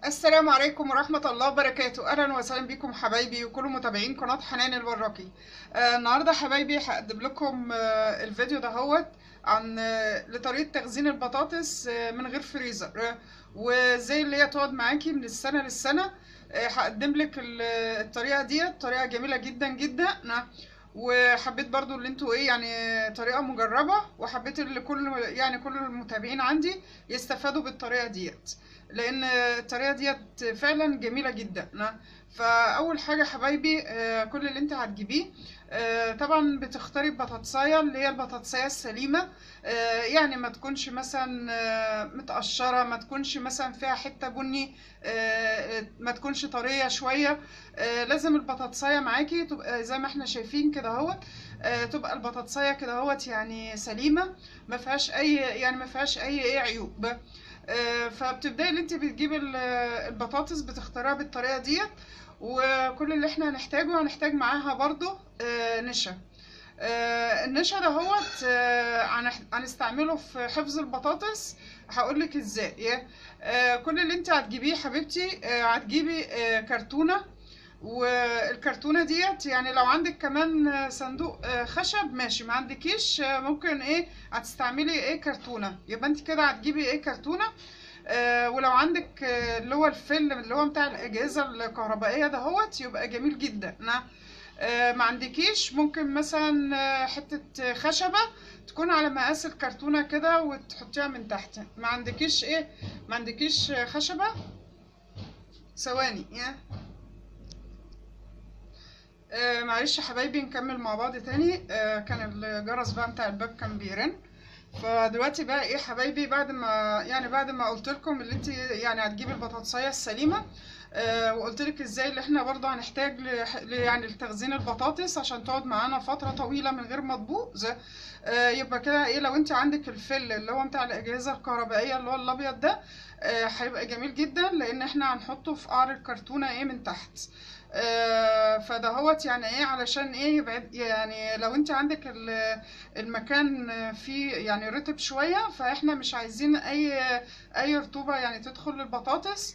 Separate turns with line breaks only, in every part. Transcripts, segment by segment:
السلام عليكم ورحمة الله وبركاته أهلا وسهلا بكم حبايبي وكل متابعين قناة حنان الوراقي آه النهاردة حبايبي هقدم لكم آه الفيديو دهوت عن آه لطريقة تخزين البطاطس آه من غير فريزر آه وازاي اللي هي تقعد معاكي من السنة للسنة آه هقدم لك ال- الطريقة ديت طريقة جميلة جدا جدا نعم. وحبيت برضو اللي انتوا ايه يعني طريقة مجربة وحبيت اللي كل يعني كل المتابعين عندي يستفادوا بالطريقة ديت لان الطريقه ديت فعلا جميله جدا فاول حاجه حبايبي آه، كل اللي انت هتجيبيه آه، طبعا بتختاري البطاطسايه اللي هي البطاطسايه السليمه آه، يعني ما تكونش مثلا آه، متقشره ما تكونش مثلا فيها حته بني آه، ما تكونش طريه شويه آه، لازم البطاطسايه معاكي تبقى زي ما احنا شايفين كده اهوت آه، تبقى البطاطسايه كده اهوت يعني سليمه ما فيهاش اي يعني ما فيهاش اي ايه عيوب آه، فبتبداي اللي انت بتجيبي ال- البطاطس بتختاريها بالطريقه ديت وكل اللي احنا هنحتاجه هنحتاج معاها برضو آه، نشا آه، النشا دهوت آه، هنح- هنستعمله في حفظ البطاطس هقولك ازاي آه، كل اللي انت هتجيبيه حبيبتي آه، هتجيبي آه، كرتونه والكرتونه ديت يعني لو عندك كمان صندوق آه، خشب ماشي ما عندكيش آه، ممكن ايه هتستعملي ايه كرتونه يبقى انت كده هتجيبي ايه كرتونه آه، ولو عندك آه، اللي هو الفيلم اللي هو بتاع الاجهزه الكهربائيه دهوت يبقى جميل جدا نعم آه، ما عندكيش ممكن مثلا آه، حته خشبه تكون على مقاس الكرتونه كده وتحطيها من تحت ما عندكيش ايه ما عندكيش خشبه ثواني يا آه معلش يا حبايبي نكمل مع بعض تاني آه كان الجرس بقى بتاع الباب كان بيرن فدلوقتي بقى ايه حبايبي بعد ما يعني بعد ما قلت لكم اللي انت يعني هتجيبي البطاطسايه السليمه آه وقلت لك ازاي اللي احنا برضه هنحتاج لح- ل- يعني لتخزين البطاطس عشان تقعد معانا فتره طويله من غير ما تبوظ آه يبقى كده ايه لو انت عندك الفل اللي هو بتاع الاجهزه الكهربائيه اللي هو الابيض ده آه هيبقى جميل جدا لان احنا هنحطه في قعر الكرتونه ايه من تحت آه، فدهوت يعني ايه علشان ايه يبعد يعني لو انت عندك ال- المكان فيه يعني رطب شوية فاحنا مش عايزين اي اي رطوبة يعني تدخل للبطاطس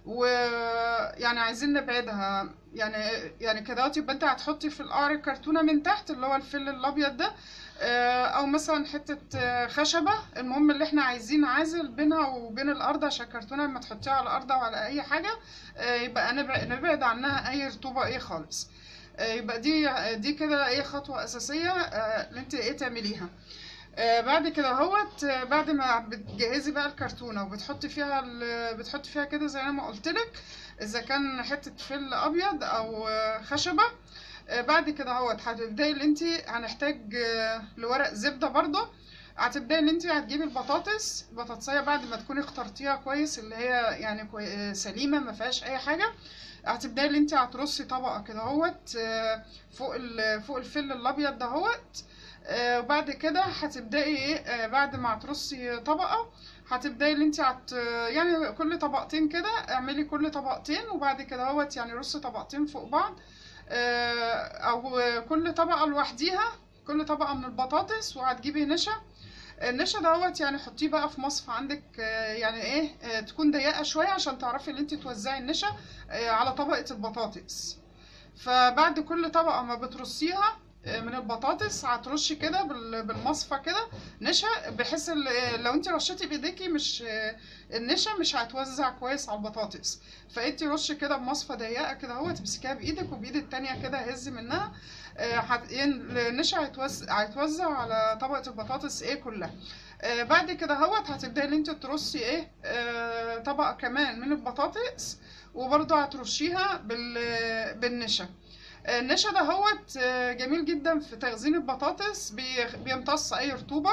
ويعني عايزين نبعدها يعني يعني كده يبقى انت هتحطي في القعر الكرتونة من تحت اللي هو الفل الابيض ده آه، او مثلا حتة آه، خشبة المهم اللي احنا عايزين عازل بينها وبين الارض عشان الكرتونة لما تحطيها على الارض او على اي حاجة آه، يبقى نبعد, نبعد عنها اي رطوبة ايه خالص آه، يبقى دي دي كده ايه خطوة اساسية آه، اللي انت ايه تعمليها آه، بعد كده اهوت آه، بعد ما بتجهزي بقى الكرتونة وبتحطي فيها ال- بتحطي فيها كده زي ما قلت لك اذا كان حتة فل ابيض او آه، خشبة آه، بعد كده اهوت هتبداي اللي انت هنحتاج آه، لورق زبدة برضه هتبداي ان انت هتجيبي البطاطس البطاطسية بعد ما تكوني اخترتيها كويس اللي هي يعني كوي... آه، سليمة ما فيهاش اي حاجة هتبداي ان انت هترصي طبقة كده اهوت آه، فوق ال... فوق الفل الابيض دهوت آه، وبعد كده هتبداي ايه آه، بعد ما هترصي طبقة هتبداي اللي انت هت يعني كل طبقتين كده اعملي كل طبقتين وبعد كده اهوت يعني رصي طبقتين فوق بعض آه، او كل طبقة لوحديها كل طبقة من البطاطس وهتجيبي نشا النشا دوت يعني حطيه بقى في مصفى عندك آه، يعني ايه آه، تكون ضيقة شوية عشان تعرفي ان انت توزعي النشا آه، على طبقة البطاطس فبعد كل طبقة ما بترصيها آه، من البطاطس هترشي كده بال- بالمصفى كده نشا بحيث ال- آه، لو انت رشيتي بايديكي مش آه، النشا مش هتوزع كويس على البطاطس فانت رشي كده بمصفى ضيقه كده اهو تمسكيها بايدك وبايد التانية كده هزي منها آه، هت- إيه، النشا هيتوزع هيتوزع على طبقه البطاطس ايه كلها آه، بعد كده اهوت هتبداي ان انت ترصي ايه آه، طبقه كمان من البطاطس وبرضه هترشيها بال- بالنشا النشا ده هوت آه، جميل جدا في تخزين البطاطس بي- بيمتص اي رطوبة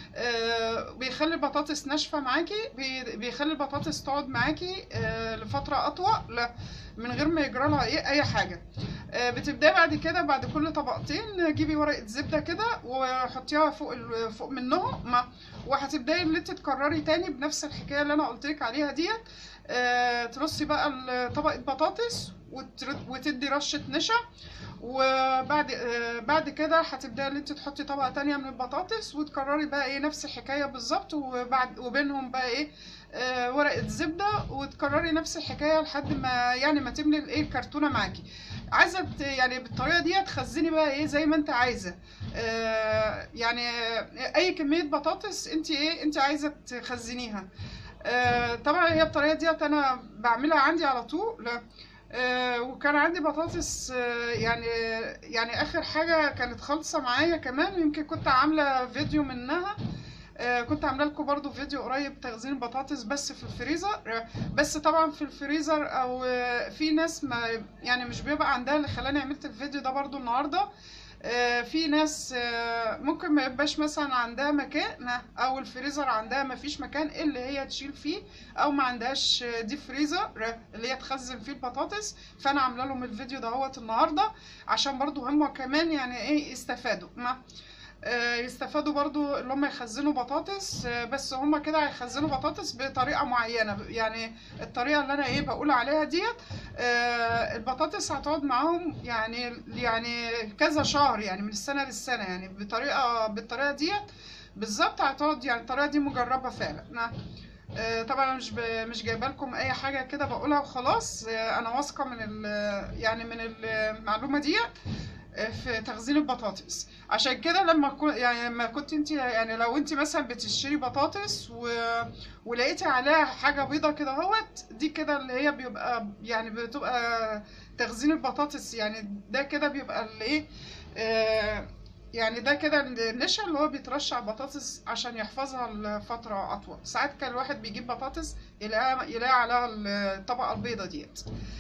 آه، بيخلي البطاطس ناشفة معاكي بي- بيخلي البطاطس تقعد معاكي آه، لفترة اطول لا من غير ما يجرى لها ايه اي حاجة آه، بتبداي بعد كده بعد كل طبقتين جيبي ورقة زبدة كده وحطيها فوق ال- فوق منهم ما- وهتبداي ان انت تكرري تاني بنفس الحكاية اللي انا قلتلك عليها ديت آه، ترصي بقى ال- طبقة بطاطس وتر- وتدي رشة نشا وبعد آه، بعد كده هتبداي ان انت تحطي طبقة تانية من البطاطس وتكرري بقى ايه نفس الحكاية بالظبط وبعد وبينهم بقى ايه آه، ورقه زبده وتكرري نفس الحكايه لحد ما يعني ما تملي الايه الكرتونه معاكي عايزه ت- يعني بالطريقه دي تخزني بقى ايه زي ما انت عايزه آه، يعني اي كميه بطاطس انت ايه انت عايزه تخزنيها آه، طبعا هي الطريقه ديت انا بعملها عندي على طول آه، وكان عندي بطاطس آه، يعني يعني اخر حاجه كانت خالصه معايا كمان يمكن كنت عامله فيديو منها آه، كنت عامله لكم برضو فيديو قريب تخزين البطاطس بس في الفريزر آه، بس طبعا في الفريزر او آه، في ناس ما يعني مش بيبقى عندها اللي خلاني عملت الفيديو ده برضو النهارده آه، في ناس آه، ممكن ما يبقاش مثلا عندها مكان او الفريزر عندها ما فيش مكان اللي هي تشيل فيه او ما عندهاش ديب فريزر اللي هي تخزن فيه البطاطس فانا عامله لهم الفيديو دهوت النهارده عشان برضو هم كمان يعني ايه يستفادوا ما آه، يستفادوا برضو اللي هم يخزنوا بطاطس آه، بس هم كده هيخزنوا بطاطس بطريقه معينه يعني الطريقه اللي انا ايه بقول عليها ديت آه، البطاطس هتقعد معاهم يعني يعني كذا شهر يعني من السنه للسنه يعني بطريقه بالطريقه ديت بالظبط هتقعد يعني الطريقه دي مجربه فعلا نعم. آه، طبعا أنا مش ب... مش جايبه لكم اي حاجه كده بقولها وخلاص آه، انا واثقه من ال... يعني من المعلومه دي آه، في تخزين البطاطس عشان كده لما كو... يعني لما كنت انت يعني لو انت مثلا بتشتري بطاطس و... ولقيتي عليها حاجه بيضه كده اهوت دي كده اللي هي بيبقى يعني بتبقى تخزين البطاطس يعني ده كده بيبقى الايه آه، يعني ده كده النشا اللي هو بيترش على البطاطس عشان يحفظها لفترة أطول ساعات كان الواحد بيجيب بطاطس يلاقي يلاقي عليها الطبقة البيضة ديت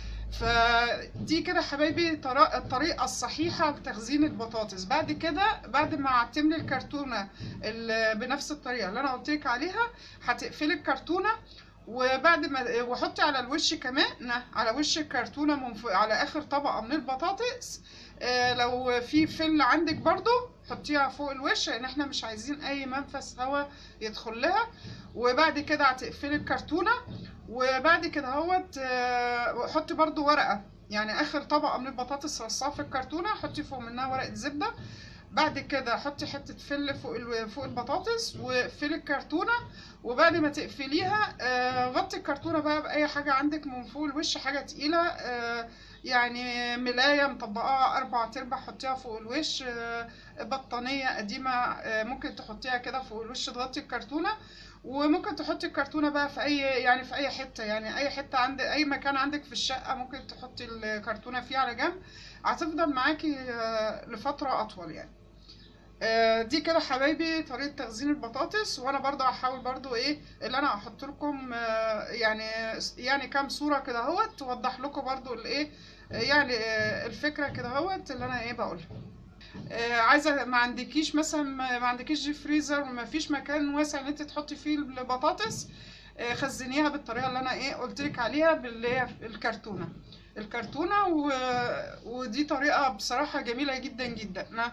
فدي كده حبايبي طرا- الطريقة الصحيحة لتخزين البطاطس بعد كده بعد ما تملي الكرتونة ال- بنفس الطريقة اللي أنا قلتلك عليها هتقفلي الكرتونة وبعد ما وحطي على الوش كمان على وش الكرتونة من فوق على آخر طبقة من البطاطس آه، لو في فل عندك برضو حطيها فوق الوش لان احنا مش عايزين اي منفس هواء يدخل لها وبعد كده هتقفلي الكرتونه وبعد كده اهوت آه، حطي برضو ورقه يعني اخر طبقه من البطاطس رصاها في الكرتونه حطي فوق منها ورقه زبده بعد كده حطي حته فل فوق ال- فوق البطاطس واقفلي الكرتونه وبعد ما تقفليها آه، غطي الكرتونه بقى باي حاجه عندك من فوق الوش حاجه تقيله آه، يعني ملايه مطبقاها اربع ارباع حطيها فوق الوش آه، بطانيه قديمه آه، ممكن تحطيها كده فوق الوش تغطي الكرتونه وممكن تحطي الكرتونه بقى في اي يعني في اي حته يعني اي حته عند اي مكان عندك في الشقه ممكن تحطي الكرتونه فيه على جنب هتفضل معاكي آه، لفتره اطول يعني آه، دي كده حبايبي طريقة تخزين البطاطس وانا برضه هحاول برضه ايه اللي انا هحط لكم آه، يعني يعني كام صورة كده اهوت توضح لكم برضه الايه آه، يعني آه، الفكرة كده اهوت اللي انا ايه بقولها آه، عايزه ما عندكيش مثلا ما ما عندكيش ديب فريزر ما فيش مكان واسع ان انت تحطي فيه البطاطس آه، خزنيها بالطريقه اللي انا ايه قلت لك عليها باللي هي الكرتونه الكرتونه و... ودي طريقه بصراحه جميله جدا جدا أنا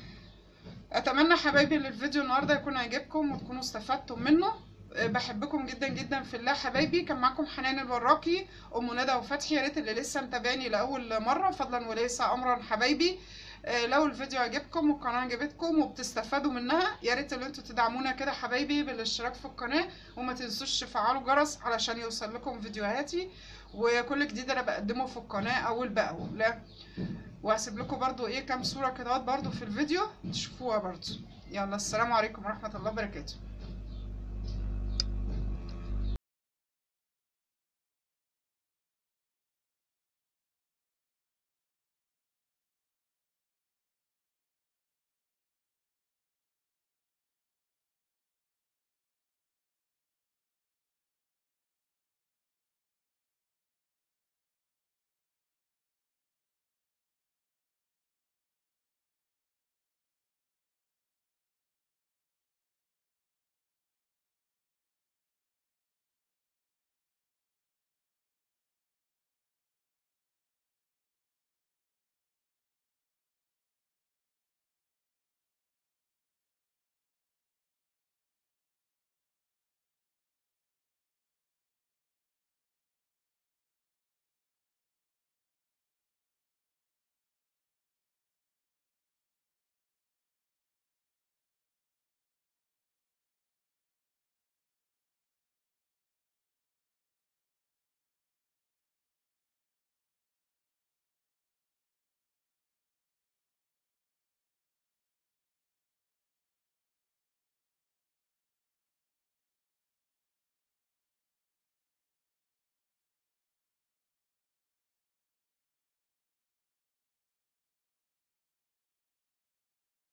اتمنى حبايبي ان الفيديو النهارده يكون عجبكم وتكونوا استفدتم منه أه، بحبكم جدا جدا في الله حبايبي كان معاكم حنان الوراقي ام ندى وفتحي يا ريت اللي لسه متابعني لاول مره فضلا وليس امرا حبايبي أه، لو الفيديو عجبكم والقناه عجبتكم وبتستفادوا منها يا ريت اللي انتوا تدعمونا كده حبايبي بالاشتراك في القناه وما تنسوش تفعلوا الجرس علشان يوصل لكم فيديوهاتي وكل جديد انا بقدمه في القناه اول باول لا وهسيب لكم برضو ايه كام صورة كده برضو في الفيديو تشوفوها برضو يلا السلام عليكم ورحمة الله وبركاته